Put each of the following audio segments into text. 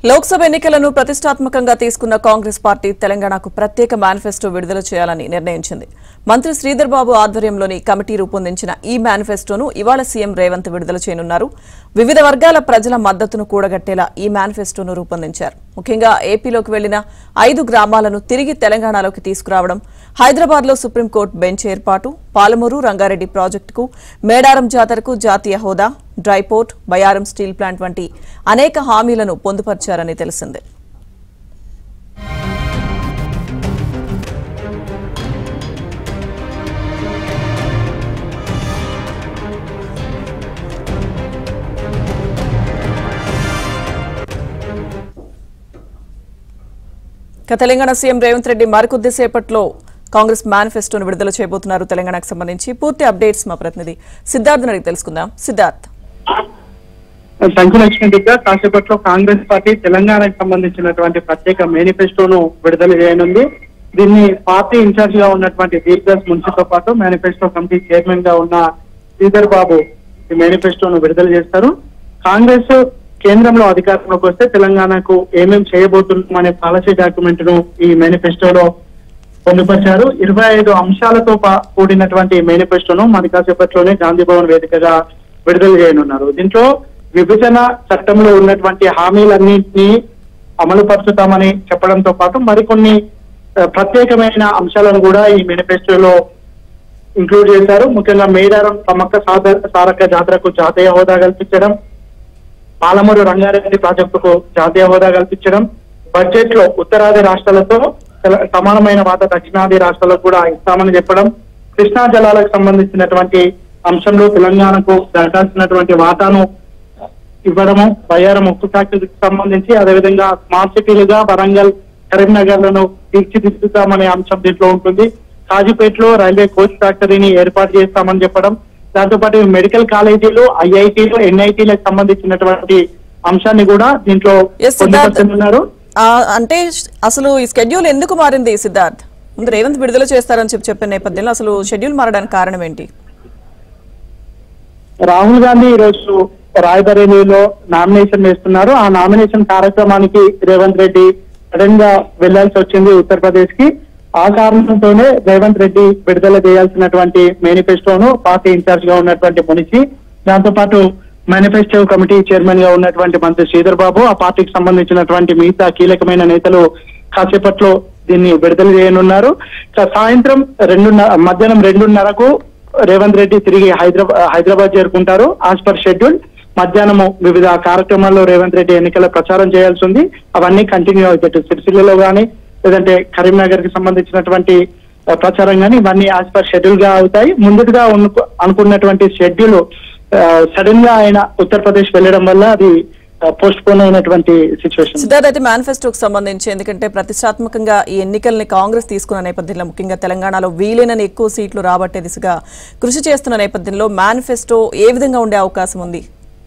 లోక్సభ ఎన్నికలను ప్రతిష్టాత్మకంగా తీసుకున్న కాంగ్రెస్ పార్టీ తెలంగాణకు ప్రత్యేక మేనిఫెస్టో విడుదల చేయాలని నిర్ణయించింది మంత్రి శ్రీధర్ బాబు ఆధ్వర్యంలోని కమిటీ రూపొందించిన ఈ మేనిఫెస్టోను ఇవాళ సీఎం రేవంత్ విడుదల చేయనున్నారు వివిధ వర్గాల ప్రజల మద్దతును కూడగట్టేలా ఈ మేనిఫెస్టోను రూపొందించారు ముఖ్యంగా ఏపీలోకి వెళ్లిన ఐదు గ్రామాలను తిరిగి తెలంగాణలోకి తీసుకురావడం హైదరాబాద్లో సుప్రీంకోర్టు బెంచ్ ఏర్పాటు పాలమూరు రంగారెడ్డి ప్రాజెక్టుకు మేడారం జాతరకు జాతీయ హోదా డ్రైపోర్ట్ బయారం స్టీల్ ప్లాంట్ వంటి అనేక హామీలను పొందుపర్చారని తెలిసిందే ఇక తెలంగాణ సీఎం రేవంత్ రెడ్డి మరికొద్దిసేపట్లో కాంగ్రెస్ మేనిఫెస్టోను విడుదల చేయబోతున్నారు తెలంగాణకు సంబంధించి పూర్తి అప్డేట్స్ మా ప్రతినిధి సిద్ధార్థ్ అడిగి తెలుసుకుందాం సిద్ధార్థ్ సంఖ్య లక్ష్మీగా కాసేపట్లో కాంగ్రెస్ పార్టీ తెలంగాణకు సంబంధించినటువంటి ప్రత్యేక మేనిఫెస్టోను విడుదల చేయనుంది దీన్ని పార్టీ ఇన్ఛార్జ్ గా ఉన్నటువంటి దీర్ఘస్ మున్సితో పాటు మేనిఫెస్టో కమిటీ చైర్మన్ గా ఉన్న శ్రీధర్ బాబు ఈ మేనిఫెస్టోను విడుదల చేస్తారు కాంగ్రెస్ కేంద్రంలో అధికారంలోకి వస్తే తెలంగాణకు ఏమేం చేయబోతున్నాం అనే పాలసీ డాక్యుమెంట్ ను ఈ మేనిఫెస్టోలో పొందుపరిచారు ఇరవై ఐదు అంశాలతో పా- కూడినటువంటి మేనిఫెస్టోను మరి కాసేపట్లోనే గాంధీ భవన్ వేదికగా విడుదల చేయనున్నారు దీంట్లో విభజన చట్టంలో ఉన్నటువంటి హామీలన్నింటినీ అమలు పరుచుతామని చెప్పడంతో పాటు మరికొన్ని ఆ, ప్రత్యేకమైన అంశాలను కూడా ఈ మేనిఫెస్టోలో ఇంక్లూడ్ చేశారు ముఖ్యంగా మేడారం సమ్మక్క సాధ- సారక్క జాతరకు జాతీయ హోదా కల్పించడం పాలమూరు రంగారెడ్డి ప్రాజెక్టుకు జాతీయ హోదా కల్పించడం బడ్జెట్ లో ఉత్తరాది రాష్ట్రాలతో తెల- సమానమైన వాటా దక్షిణాది రాష్ట్రాలకు కూడా ఇస్తామని చెప్పడం కృష్ణా జలాలకు సంబంధించినటువంటి అంశంలో తెలంగాణకు దక్కాల్సినటువంటి వాటాను ఇవ్వడము బయ్యారం ఉక్కు ఫ్యాక్టరీకి సంబంధించి అదేవిధంగా స్మార్ట్ సిటీలుగా వరంగల్ కరీంనగర్ లను తీర్చిదిద్దుతామనే అంశం దీంట్లో ఉంటుంది కాజీపేటలో రైల్వే కోచ్ ఫ్యాక్టరీని ఏర్పాటు చేస్తామని చెప్పడం దాంతోపాటు మెడికల్ కాలేజీలు ఐఐటీలు ఎన్ఐటీలకు సంబంధించినటువంటి అంశాన్ని కూడా దీంట్లో Yes, సిద్ధార్థ్. పొందుపరుస్తున్నారు ఆ, అంటే అసలు ఈ స్కెడ్యూల్ ఎందుకు మారింది సిద్ధార్థ్ ముందు రేవంత్ విడుదల చేస్తారని చెప్పి చెప్పిన నేపథ్యంలో అసలు షెడ్యూల్ మారడానికి కారణం ఏంటి రాహుల్ గాంధీ ఈ రోజు రాయబరేలీలో నామినేషన్ వేస్తున్నారు ఆ నామినేషన్ కార్యక్రమానికి రేవంత్ రెడ్డి సడన్ గా వెళ్లాల్సి వచ్చింది ఉత్తరప్రదేశ్ కి ఆ కారణంతోనే రేవంత్ రెడ్డి విడుదల చేయాల్సినటువంటి మేనిఫెస్టోను పార్టీ ఇన్ఛార్జ్ గా ఉన్నటువంటి మునిసి దాంతో పాటు మేనిఫెస్టో కమిటీ చైర్మన్ గా ఉన్నటువంటి మంత్రి శ్రీధర్ బాబు ఆ పార్టీకి సంబంధించినటువంటి మిగతా కీలకమైన నేతలు కాసేపట్లో దీన్ని విడుదల చేయనున్నారు ఇక సాయంత్రం రెండున్నర మధ్యాహ్నం రెండున్నరకు రేవంత్ రెడ్డి తిరిగి హైదరాబాద్ హైదరాబాద్ చేరుకుంటారు యాజ్ పర్ షెడ్యూల్ మధ్యాహ్నము వివిధ కార్యక్రమాల్లో రేవంత్ రెడ్డి ఎన్నికల ప్రచారం చేయాల్సి ఉంది అవన్నీ కంటిన్యూ అవుతాయి సిరిసిల్లలో కానీ లేదంటే కరీంనగర్ కి సంబంధించినటువంటి ఆ, ప్రచారం కానీ ఇవన్నీ యాజ్ పర్ షెడ్యూల్ గా అవుతాయి ముందుగా ఉన్ను- అనుకున్నటువంటి షెడ్యూల్ సడన్ గా ఆయన ఉత్తరప్రదేశ్ వెళ్ళడం వల్ల అది పోస్ట్ పోన్ అయినటువంటి సిచ్యువేషన్ సిద్ధార్థ్ అయితే మేనిఫెస్టోకి సంబంధించి ఎందుకంటే ప్రతిష్టాత్మకంగా ఈ ఎన్నికల్ని కాంగ్రెస్ తీసుకున్న నేపథ్యంలో ముఖ్యంగా తెలంగాణలో వీలైనన్ని ఎక్కువ సీట్లు రాబట్టే దిశగా కృషి చేస్తున్న నేపథ్యంలో మేనిఫెస్టో ఏ విధంగా ఉండే అవకాశం ఉంది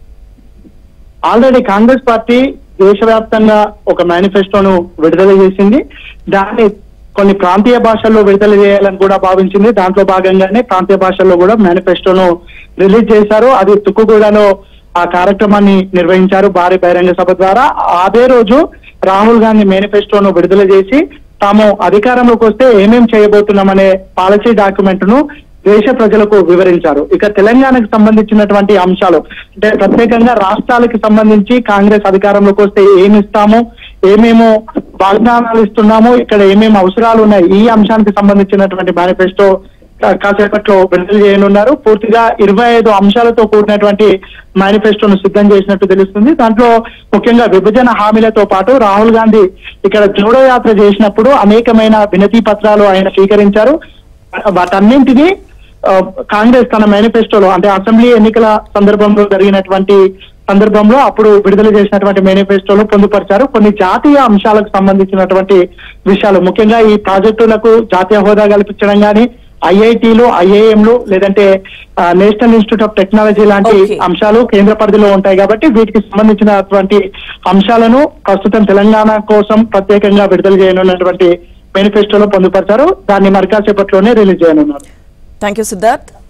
ఆల్రెడీ కాంగ్రెస్ పార్టీ దేశవ్యాప్తంగా ఒక మేనిఫెస్టోను విడుదల చేసింది దాన్ని కొన్ని ప్రాంతీయ భాషల్లో విడుదల చేయాలని కూడా భావించింది దాంట్లో భాగంగానే ప్రాంతీయ భాషల్లో కూడా మేనిఫెస్టోను రిలీజ్ చేశారు అది తుక్కుగూడలో ఆ కార్యక్రమాన్ని నిర్వహించారు భారీ బహిరంగ సభ ద్వారా అదే రోజు రాహుల్ గాంధీ మేనిఫెస్టోను విడుదల చేసి తాము అధికారంలోకి వస్తే ఏమేం చేయబోతున్నామనే పాలసీ డాక్యుమెంట్ ను దేశ ప్రజలకు వివరించారు ఇక తెలంగాణకు సంబంధించినటువంటి అంశాలు అంటే ప్రత్యేకంగా రాష్ట్రాలకు సంబంధించి కాంగ్రెస్ అధికారంలోకి వస్తే ఏమి ఇస్తాము ఏమేమో వాగ్దానాలు ఇస్తున్నాము ఇక్కడ ఏమేమి అవసరాలు ఉన్నాయి ఈ అంశానికి సంబంధించినటువంటి మేనిఫెస్టో కా- కాసేపట్లో విడుదల చేయనున్నారు పూర్తిగా ఇరవై ఐదు అంశాలతో కూడినటువంటి మేనిఫెస్టోను సిద్ధం చేసినట్టు తెలుస్తుంది దాంట్లో ముఖ్యంగా విభజన హామీలతో పాటు రాహుల్ గాంధీ ఇక్కడ జోడో యాత్ర చేసినప్పుడు అనేకమైన వినతి పత్రాలు ఆయన స్వీకరించారు వాటన్నింటినీ ఆ, కాంగ్రెస్ తన మేనిఫెస్టోలో అంటే అసెంబ్లీ ఎన్నికల సందర్భంలో జరిగినటువంటి సందర్భంలో అప్పుడు విడుదల చేసినటువంటి మేనిఫెస్టోలో పొందుపరిచారు కొన్ని జాతీయ అంశాలకు సంబంధించినటువంటి విషయాలు ముఖ్యంగా ఈ ప్రాజెక్టులకు జాతీయ హోదా కల్పించడం కానీ ఐఐటీలు ఐఐఎంలు లేదంటే ఆ, నేషనల్ ఇన్స్టిట్యూట్ ఆఫ్ టెక్నాలజీ లాంటి Okay. అంశాలు కేంద్ర పరిధిలో ఉంటాయి కాబట్టి వీటికి సంబంధించినటువంటి అంశాలను ప్రస్తుతం తెలంగాణ కోసం ప్రత్యేకంగా విడుదల చేయనున్నటువంటి మేనిఫెస్టోలో పొందుపరిచారు దాన్ని మరి కాసేపట్లోనే రిలీజ్ చేయనున్నారు థ్యాంక్ యూ సిద్ధార్థ్